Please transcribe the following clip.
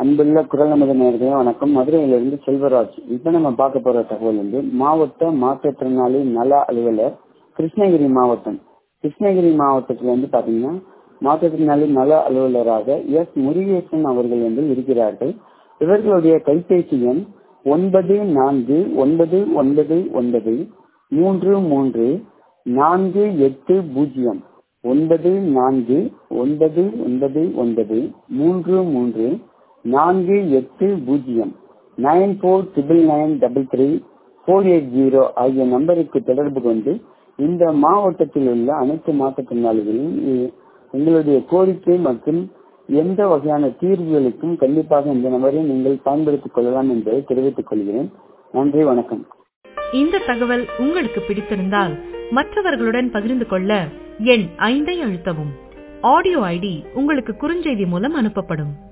அன்புள்ள குரல் நமது நேர்களே வணக்கம் மதுரையிலிருந்து செல்வராஜ் இப்ப நம்ம பார்க்க போற தகவல் வந்து மாவட்ட மாற்றுத்திறனாளி நல அலுவலர் கிருஷ்ணகிரி மாவட்டம் கிருஷ்ணகிரி மாவட்டத்துல வந்து பாத்தீங்கன்னா மாற்றுத்திறனாளி நல அலுவலராக எஸ் முருகேசன் அவர்கள் வந்து இருக்கிறார்கள் இவர்களுடைய கைபேசி எண் ஒன்பது நான்கு ஒன்பது ஒன்பது ஒன்பது மூன்று மூன்று நான்கு எட்டு பூஜ்ஜியம் ஒன்பது நான்கு ஒன்பது ஒன்பது ஒன்பது மூன்று மூன்று நான்கு எட்டு பூஜ்ஜியம் nine four triple nine double three four eight zero ஆகிய நம்பருக்கு தொடர்பு கொண்டு இந்த மாவட்டத்தில் உள்ள அனைத்து மாற்றுத்திறனாளிகளும் உங்களுடைய கோரிக்கை மற்றும் எந்த வகையான தீர்வுகளுக்கும் கண்டிப்பாக இந்த நபரை நீங்கள் பயன்படுத்திக் கொள்ளலாம் என்பதை தெரிவித்துக் கொள்கிறேன் நன்றி வணக்கம் இந்த தகவல் உங்களுக்கு பிடித்திருந்தால் மற்றவர்களுடன் பகிர்ந்து கொள்ள எண் ஐந்தை அழுத்தவும் ஆடியோ ஐடி உங்களுக்கு குறுஞ்செய்தி மூலம் அனுப்பப்படும்